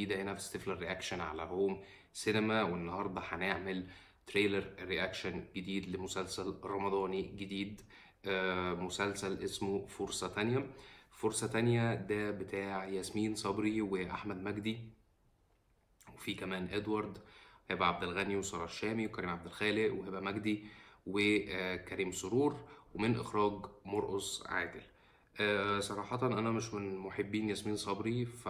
جديدة هنا في ستيفلر رياكشن على هوم سينما والنهاردة هنعمل تريلر رياكشن جديد لمسلسل رمضاني جديد آه، مسلسل اسمه فرصة تانية فرصة تانية ده بتاع ياسمين صبري وأحمد مجدي وفي كمان ادوارد هبه عبد الغني وساره الشامي وكريم عبد الخالق وهبه مجدي وكريم سرور ومن اخراج مرقص عادل آه، صراحة أنا مش من محبين ياسمين صبري ف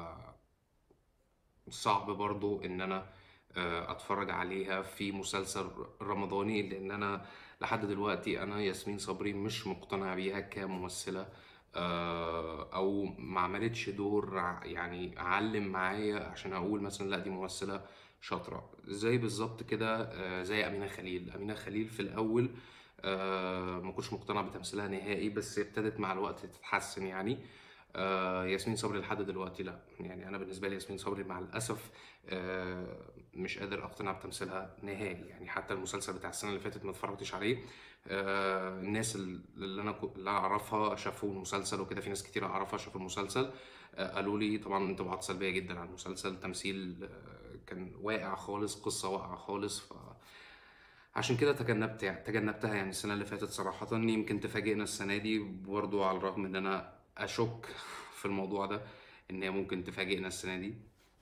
صعب برضو إن أنا آه، أتفرج عليها في مسلسل رمضاني لأن أنا لحد دلوقتي أنا ياسمين صبري مش مقتنع بيها كممثلة آه، أو ما عملتش دور ع- يعني علم معايا عشان أقول مثلا لا دي ممثلة شاطرة زي بالظبط كده آه، زي أمينة خليل أمينة خليل في الأول آه، ما كنتش مقتنع بتمثيلها نهائي بس ابتدت مع الوقت تتحسن يعني آه، ياسمين صبري لحد دلوقتي لا يعني انا بالنسبه لي ياسمين صبري مع الاسف آه، مش قادر اقتنع بتمثيلها نهائي يعني حتى المسلسل بتاع السنه اللي فاتت ما اتفرجتش عليه آه، الناس اللي انا كو- اللي اعرفها شافوا المسلسل وكده في ناس كتير اعرفها شافوا المسلسل آه، قالوا لي طبعا انطباعات سلبيه جدا عن المسلسل تمثيل آه، كان واقع خالص قصه واقعه خالص ف عشان كده تجنبت تجنبتها يعني السنة اللي فاتت صراحة يمكن تفاجئنا السنة دي برضو على الرغم ان انا اشك في الموضوع ده ان هي ممكن تفاجئنا السنة دي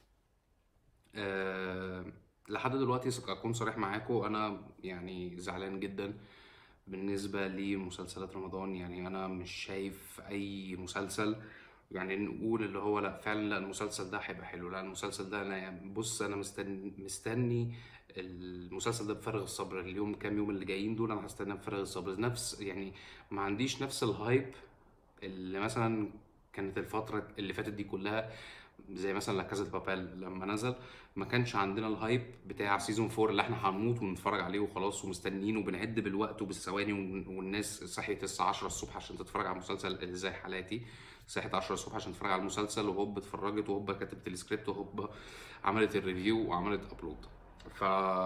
أه لحد دلوقتي س- اكون صريح معاكم انا يعني زعلان جدا بالنسبة لمسلسلات رمضان يعني انا مش شايف اي مسلسل يعني نقول اللي هو لا فعلا لا المسلسل ده هيبقى حلو لا المسلسل ده انا يعني بص انا مستني مستني المسلسل ده بفارغ الصبر اليوم كام يوم اللي جايين دول انا هستناه بفارغ الصبر نفس يعني ما عنديش نفس الهايب اللي مثلا كانت الفترة اللي فاتت دي كلها زي مثلا لا كازا دي بابيل لما نزل ما كانش عندنا الهايب بتاع سيزون 4 اللي احنا هنموت ونتفرج عليه وخلاص ومستنيين وبنعد بالوقت وبالثواني ون- والناس صحيت الساعة 10 الصبح عشان تتفرج على المسلسل اللي زي حالاتي صحيت 10 الصبح عشان تتفرج على المسلسل وهوب اتفرجت وهوب كتبت السكريبت وهوب عملت الريفيو وعملت ابلود ف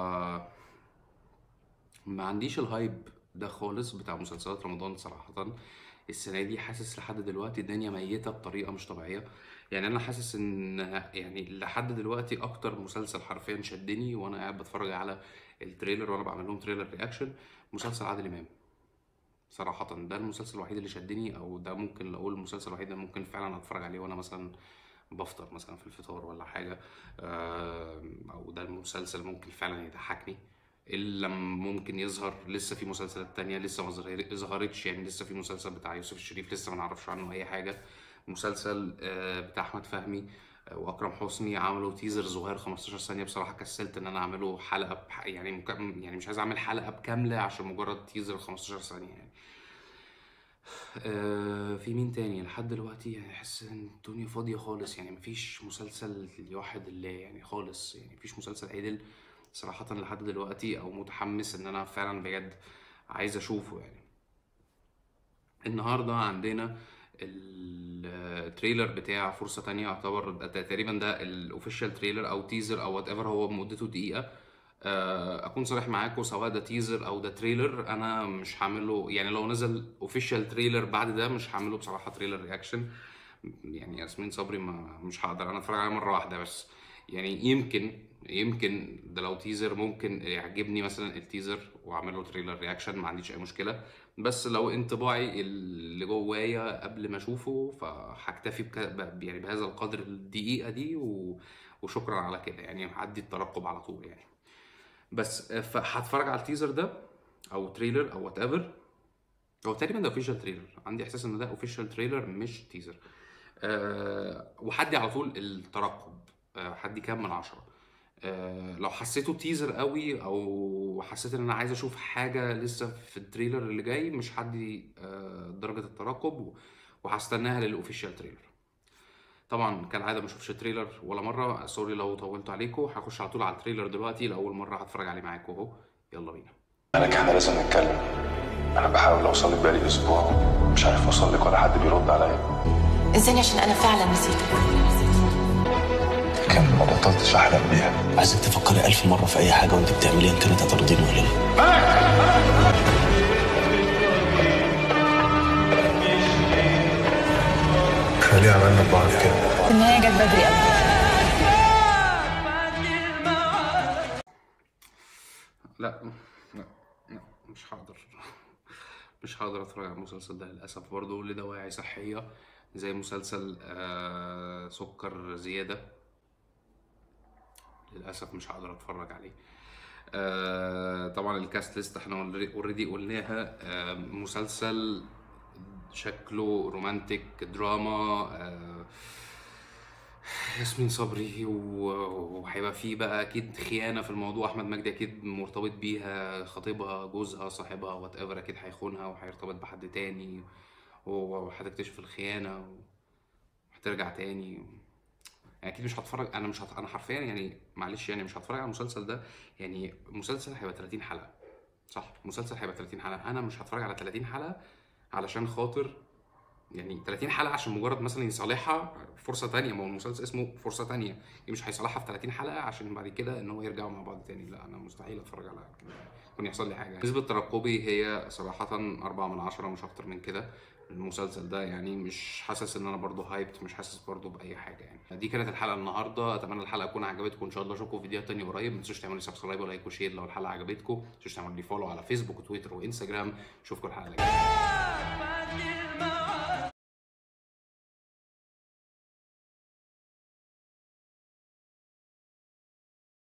ما عنديش الهايب ده خالص بتاع مسلسلات رمضان صراحة السنة دي حاسس لحد دلوقتي الدنيا ميتة بطريقة مش طبيعية يعني أنا حاسس إن يعني لحد دلوقتي أكتر مسلسل حرفيا شدني وأنا قاعد بتفرج على التريلر وأنا بعمل لهم تريلر رياكشن مسلسل عادل إمام صراحة ده المسلسل الوحيد اللي شدني أو ده ممكن أقول المسلسل الوحيد اللي ممكن فعلا أتفرج عليه وأنا مثلا بفطر مثلا في الفطار ولا حاجة آم، أو ده المسلسل ممكن فعلا يضحكني إلا ممكن يظهر لسه في مسلسلات تانية لسه ما ظهر- ظهرتش يعني لسه في مسلسل بتاع يوسف الشريف لسه ما نعرفش عنه أي حاجة مسلسل آه، بتاع أحمد فهمي آه، وأكرم حسني عملوا تيزر صغير 15 ثانية بصراحة كسلت إن أنا أعمله حلقة بح... يعني مك... يعني مش عايز أعمل حلقة بكاملة عشان مجرد تيزر 15 ثانية يعني آه، في مين تاني لحد دلوقتي يعني احس ان الدنيا فاضية خالص يعني مفيش مسلسل يوحد الله يعني خالص يعني مفيش مسلسل عدل صراحة لحد دلوقتي او متحمس ان انا فعلا بجد عايز اشوفه يعني النهارده عندنا التريلر بتاع فرصة تانية يعتبر ده تقريبا ده الاوفيشال تريلر او تيزر او وات ايفر هو مدته دقيقة آه، اكون صريح معاكم سواء ده تيزر او ده تريلر انا مش هعمله يعني لو نزل اوفيشال تريلر بعد ده مش هعمله بصراحة تريلر رياكشن يعني ياسمين صبري ما مش هقدر انا اتفرج عليه مرة واحدة بس يعني يمكن يمكن ده لو تيزر ممكن يعجبني مثلا التيزر واعمل له تريلر رياكشن ما عنديش اي مشكله بس لو انطباعي اللي جوايا قبل ما اشوفه فهكتفي بك... ب- يعني بهذا القدر الدقيقه دي و... وشكرا على كده يعني هعدي الترقب على طول يعني بس فهتفرج على التيزر ده او تريلر او وات ايفر هو تقريبا ده اوفيشال تريلر عندي احساس ان ده اوفيشال تريلر مش تيزر أه وحدي على طول الترقب أه حدي كام من عشرة أه لو حسيته تيزر قوي او حسيت ان انا عايز اشوف حاجه لسه في التريلر اللي جاي مش هدي أه درجه الترقب وهستناها للاوفيشال تريلر طبعا كالعاده ما اشوفش تريلر ولا مره سوري لو طولت عليكم هخش على طول على التريلر دلوقتي لاول مره هتفرج عليه معاكم اهو يلا بينا مالك احنا لازم نتكلم انا بحاول اوصل لك بقالي اسبوع مش عارف اوصل لك ولا حد بيرد عليا انساني عشان انا فعلا نسيتك لكن ما بطلتش احلم بيها عايزك تفكري ألف مرة في أي حاجة وأنت بتعمليها إن كانت هترضيني ولا لا احنا ليه عملنا ببعض كده النهايه جت بدري قوي لا لا لا مش هقدر مش هقدر اتفرج على المسلسل ده للاسف برضه لدواعي صحيه زي مسلسل آه سكر زياده للاسف مش هقدر اتفرج عليه آه طبعا الكاست ليست احنا اوريدي قلناها آه مسلسل شكله رومانتك دراما آه ياسمين صبري و- وهيبقى فيه بقى اكيد خيانه في الموضوع احمد مجدي اكيد مرتبط بيها خطيبها جوزها صاحبها وات ايفر اكيد هيخونها وهيرتبط بحد تاني وهتكتشف الخيانه وهترجع تاني يعني اكيد مش هتفرج انا مش هت... انا حرفيا يعني معلش يعني مش هتفرج على المسلسل ده يعني مسلسل هيبقى 30 حلقه صح مسلسل هيبقى 30 حلقه انا مش هتفرج على 30 حلقه علشان خاطر يعني 30 حلقه عشان مجرد مثلا يصالحها فرصه تانية ما هو المسلسل اسمه فرصه تانية يعني مش هيصالحها في 30 حلقه عشان بعد كده ان هو يرجعوا مع بعض تاني لا انا مستحيل اتفرج على كده يكون يحصل لي حاجه نسبه ترقبي هي صراحه 4 من 10 مش اكتر من كده المسلسل ده يعني مش حاسس ان انا برضه هايبت مش حاسس برضه باي حاجه يعني دي كانت الحلقه النهارده اتمنى الحلقه تكون عجبتكم ان شاء الله اشوفكم في فيديوهات تانية قريب ما تنسوش تعملوا لي سبسكرايب ولايك وشير لو الحلقه عجبتكم ما تنسوش تعملوا لي فولو على فيسبوك وتويتر وانستجرام اشوفكم الحلقه الجايه